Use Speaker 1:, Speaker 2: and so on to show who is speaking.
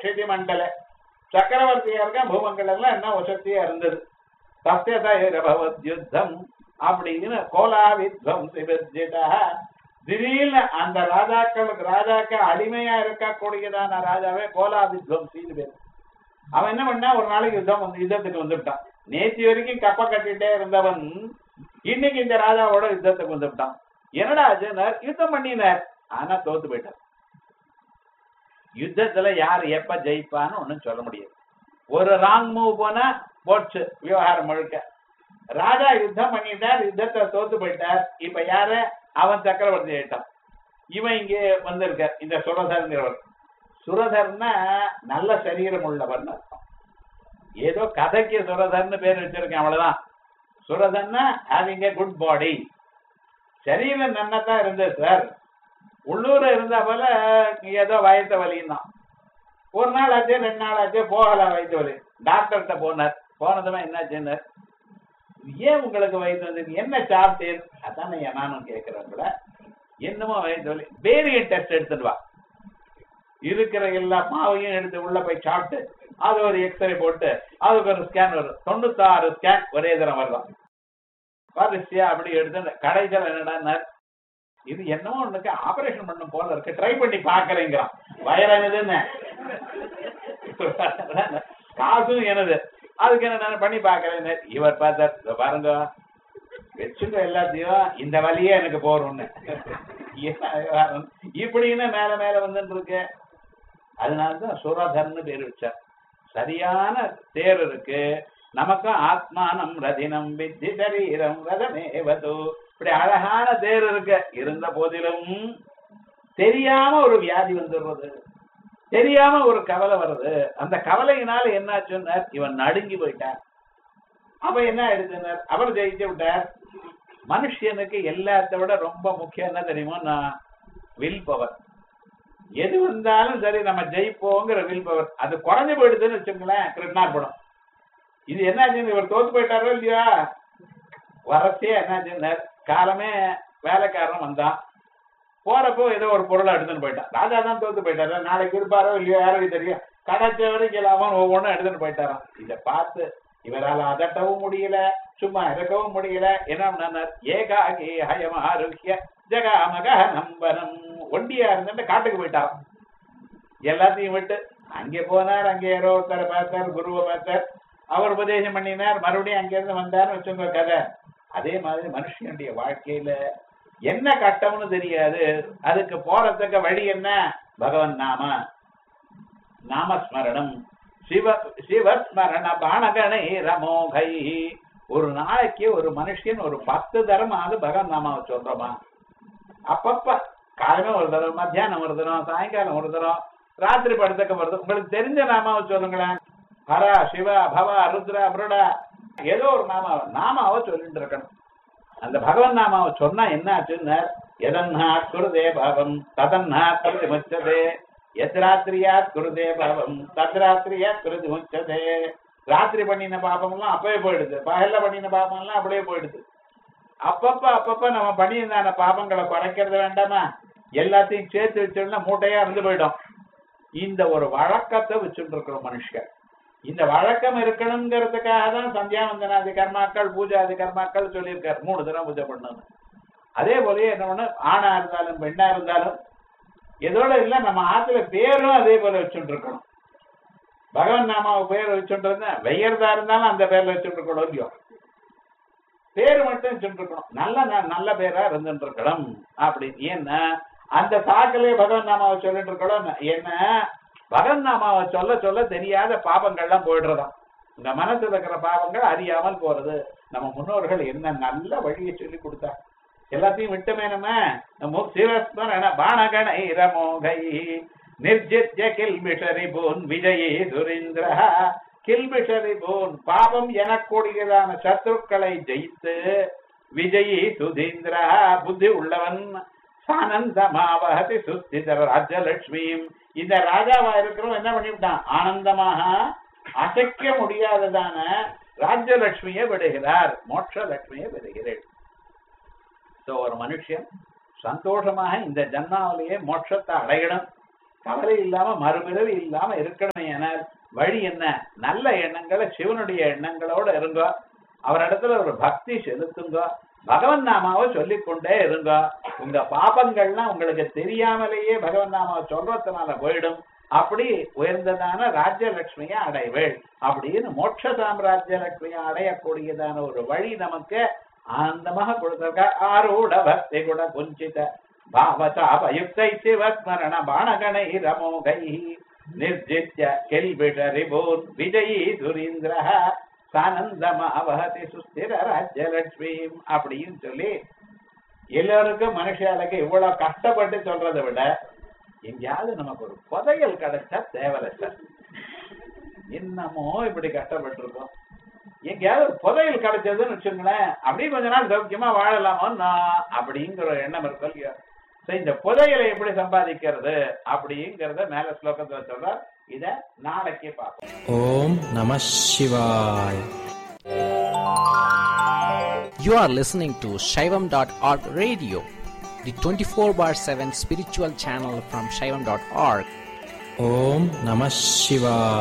Speaker 1: க்ஷிதி மண்டல சக்கரவர்த்தியா இருக்க பூமங்கள்லாம் என்ன வசதியா இருந்தது சத்தியதயரபவத் யுத்தம் அப்படின்னு கோலா வித்வம் சிவஜிதா திடீர்னு அந்த ராஜாக்களுக்கு ராஜாக்கள் அடிமையா இருக்கக்கூடியதான ராஜாவே கோலா வித்வம் சீது பேர் அவன் என்ன பண்ணா ஒரு நாளைக்கு யுத்தம் வந்து யுத்தத்துக்கு வந்துவிட்டான் நேற்று வரைக்கும் கப்ப கட்டிட்டே இருந்தவன் இன்னைக்கு இந்த ராஜாவோட யுத்தத்துக்கு வந்துவிட்டான் என்னடா ஆச்சுன்னார் யுத்தம் பண்ணினார் ஆனா தோத்து போயிட்டார் யுத்தத்துல யார் எப்ப ஜெயிப்பான்னு ஒண்ணும் சொல்ல முடியாது ஒரு ராங் மூவ் போனா போச்சு விவகாரம் முழுக்க ராஜா யுத்தம் பண்ணிட்டார் யுத்தத்தை தோத்து போயிட்டார் இப்ப யாரு அவன் சக்கரவர்த்தி ஆயிட்டான் இவன் இங்கே வந்திருக்கார் இந்த சுரதர்ங்கிறவர் சுரதர்னா நல்ல சரீரம் உள்ளவர்னு அர்த்தம் ஏதோ கதைக்கு சுரதர்னு பேர் வச்சிருக்கேன் அவ்வளவுதான் சுரதன்னா ஹேவிங் a குட் பாடி சரீரம் நன்னதான் இருந்தது சார் உள்ளூர இருந்தா போல ஏதோ வயத்த வலியும் தான் ஒரு நாள் ஆச்சு ரெண்டு நாள் ஆச்சு போகல வயிற்று வலி டாக்டர்கிட்ட போனார் போனதுமே என்னாச்சுன்னார் ஏன் உங்களுக்கு வயிற்று வந்து என்ன சாப்பிட்டேன் அதானே நானும் கேட்கிறேன் கூட என்னமோ வயிற்று வலி வேரியன் டெஸ்ட் எடுத்துட்டு வா இருக்கிற எல்லா மாவையும் எடுத்து உள்ள போய் சாப்பிட்டு அது ஒரு எக்ஸ்ரே போட்டு அதுக்கு ஒரு ஸ்கேன் வரும் தொண்ணூத்தாறு ஸ்கேன் ஒரே தரம் வரலாம் வரிசையா அப்படி எடுத்து கடைசியில் என்னடா இது என்னமோ ஒண்ணுக்கு ஆபரேஷன் பண்ணும் போல இருக்கு ட்ரை பண்ணி பாக்குறேங்கிறான் வயறானதுன்னு காசும் எனது அதுக்கு என்ன நான் பண்ணி பாக்குறேன் இவர் பார்த்தார் "இதோ பாருங்க வச்சுங்க எல்லாத்தையும் இந்த வழியே எனக்கு போறோம்னு என்ன விவகாரம்? இப்படின்னு மேல மேல வந்துட்டு இருக்கு அதனாலதான் சுரதர்னு பேர் வச்சார் சரியான தேர் இருக்கு நமக்கும் ஆத்மானம் ரதினம் வித்தி சரீரம் ரதமேவது இப்படி அழகான தேர் இருக்கு இருந்த போதிலும் தெரியாம ஒரு வியாதி வந்துடுறது தெரியாம ஒரு கவலை வருது அந்த கவலையினால என்னாச்சுன்னா இவன் நடுங்கி போயிட்டான் அப்ப என்ன ஆயிடுச்சுன்னார் அவர் ஜெயிச்சு விட்டார் மனுஷனுக்கு எல்லாத்த விட ரொம்ப முக்கியம் என்ன தெரியுமோ நான் வில் பவர் எது வந்தாலும் சரி நம்ம ஜெயிப்போங்கிற வில் பவர் அது குறைஞ்சு போயிடுதுன்னு வச்சுங்களேன் கிருஷ்ணார்பணம் இது என்னாச்சுன்னு இவர் தோத்து போயிட்டாரோ இல்லையா வரச்சே என்னாச்சுன்னார் காலமே வேலைக்காரன் வந்தான் போறப்போ ஏதோ ஒரு பொருளை எடுத்துன்னு போயிட்டான் ராஜா தான் தோத்து போயிட்டாரு நாளைக்கு இருப்பாரோ இல்லையோ யாருக்கு தெரியும் கிடைச்ச வரைக்கும் அவன் ஒவ்வொன்றும் எடுத்துன்னு போயிட்டாராம் இதை பார்த்து இவரால் அதட்டவும் முடியல சும்மா இருக்கவும் முடியல என்ன பண்ணார் ஏகாகி ஹயம் ஆரோக்கிய ஜகாமக நம்பனம் ஒண்டியா இருந்துட்டு காட்டுக்கு போயிட்டாராம் எல்லாத்தையும் விட்டு அங்கே போனார் அங்கே யாரோ ஒருத்தரை பார்த்தார் குருவை பார்த்தார் அவர் உபதேசம் பண்ணினார் மறுபடியும் அங்கிருந்து வந்தார்னு வச்சுங்க கதை அதே மாதிரி மனுஷனுடைய வாழ்க்கையில என்ன கட்டம்னு தெரியாது அதுக்கு போறதுக்கு வழி என்ன பகவன் நாம நாமஸ்மரணம் சிவ சிவஸ்மரண பானகணை ரமோகை ஒரு நாளைக்கு ஒரு மனுஷன் ஒரு பத்து தரமாவது பகவன் நாமாவை சொல்றோமா அப்பப்ப காலமே ஒரு தரம் மத்தியானம் ஒரு தரம் சாயங்காலம் ஒரு தரம் ராத்திரி படத்துக்கு வருது உங்களுக்கு தெரிஞ்ச நாமாவை சொல்லுங்களேன் ஹரா சிவா பவா ருத்ரா புருடா ஏதோ ஒரு நாமாவை நாமாவை சொல்லிட்டு இருக்கணும் அந்த பகவன் நாமாவை சொன்னா என்ன ஆச்சுன்னு எதன்னா குருதே பாவம் ததன்னா குருதி முச்சதே எத்ராத்திரியா குருதே பாவம் தத்ராத்திரியா குருதி முச்சதே ராத்திரி பண்ணின பாபம்லாம் அப்பவே போயிடுது பகல்ல பண்ணின பாபம்லாம் அப்படியே போயிடுது அப்பப்ப அப்பப்ப நம்ம பண்ணியிருந்தான பாபங்களை குறைக்கிறது வேண்டாமா எல்லாத்தையும் சேர்த்து வச்சோம்னா மூட்டையா இருந்து போயிடும் இந்த ஒரு வழக்கத்தை வச்சுட்டு இருக்கிறோம் மனுஷன் இந்த வழக்கம் இருக்கணுங்கிறதுக்காக தான் சந்தியாவந்தனாதி கர்மாக்கள் பூஜாதி கர்மாக்கள் சொல்லியிருக்காரு மூணு தினம் பூஜை பண்ணணும் அதே போலயே என்ன பண்ண ஆணா இருந்தாலும் பெண்ணா இருந்தாலும் இதோட இல்ல நம்ம ஆத்துல பேரும் அதே போல வச்சுட்டு இருக்கணும் பகவன் நாமாவை பேர் வச்சுட்டு இருந்தா வெய்யறதா இருந்தாலும் அந்த பேர்ல வச்சுட்டு இருக்கணும் இல்லையோ பேர் மட்டும் வச்சுட்டு இருக்கணும் நல்ல ந- நல்ல பேரா இருந்துட்டு இருக்கணும் அப்படி ஏன்னா அந்த சாக்கிலே பகவன் நாமாவை சொல்லிட்டு இருக்கணும் என்ன பகவன் நாமாவை சொல்ல சொல்ல தெரியாத பாபங்கள்லாம் போயிடுறதாம் இந்த மனசுல இருக்கிற பாவங்கள் அறியாமல் போறது நம்ம முன்னோர்கள் என்ன நல்ல வழியை சொல்லி கொடுத்தா எல்லாத்தையும் விட்டுமே நம்ம நம்ம சிவஸ்மரண பானகணை ரமோகை நிர்ஜித்ய கில்பிஷரி போன் விஜயி சுரீந்திர கில்பிஷரி போன் பாவம் எனக்கூடியதான சத்ருக்களை ஜெயித்து விஜயி சுதீந்திர புத்தி உள்ளவன் சானந்தமாவகதி சுஸ்திதர ராஜலட்சுமியும் இந்த ராஜாவா இருக்கிறவன் என்ன பண்ணிவிட்டான் ஆனந்தமாக அசைக்க முடியாததான ராஜ்யலட்சுமியை விடுகிறார் மோட்ச லட்சுமியை விடுகிறேன் சோ ஒரு மனுஷன் சந்தோஷமாக இந்த ஜன்மாவிலேயே மோட்சத்தை அடையணும் கவலை இல்லாம மறுபிறவி இல்லாம இருக்கணும் என வழி என்ன நல்ல எண்ணங்களை சிவனுடைய எண்ணங்களோட இருங்கோ அவரிடத்துல ஒரு பக்தி செலுத்துங்க பகவன் நாமாவை சொல்லிக் கொண்டே இருங்க உங்க பாபங்கள்லாம் உங்களுக்கு தெரியாமலேயே பகவன் நாமாவை சொல்றதுனால போயிடும் அப்படி உயர்ந்ததான ராஜ்யலட்சுமியை அடைவேள் அப்படின்னு மோட்ச சாம்ராஜ்ய லட்சுமியை அடையக்கூடியதான ஒரு வழி நமக்கு ஆனந்தமாக கொடுத்திருக்க ஆரூட பக்தி குட குஞ்சித பாவசாபயுக்தை சிவஸ்மரண பாணகணை ரமோகை நிர்ஜித்ய கெல்பிஷ ரிபூன் விஜயி சுரீந்திர சானந்தமாவஹதி சுஸ்திர ராஜ்யலட்சுமியும் அப்படின்னு சொல்லி எல்லாருக்கும் மனுஷாளுக்கு இவ்வளவு கஷ்டப்பட்டு சொல்றதை விட எங்கேயாவது நமக்கு ஒரு புதையல் கிடைச்சா தேவையில்லை சார் என்னமோ இப்படி கஷ்டப்பட்டு இருக்கோம் எங்கேயாவது ஒரு புதையல் கிடைச்சதுன்னு வச்சுங்களேன் அப்படியே கொஞ்ச நாள் சௌக்கியமா வாழலாமோ நான் அப்படிங்கிற ஒரு எண்ணம் இருக்கும் இல்லையா சரி இந்த புதையலை எப்படி சம்பாதிக்கிறது அப்படிங்கறத மேல ஸ்லோகத்துல சொல்ற இத நாளைக்கே பார்ப்போம்
Speaker 2: ஓம் நம சிவாய் You are listening to Shaivam.org radio, the 24 bar 7 spiritual channel from Shaivam.org. Om Namah Shivaya.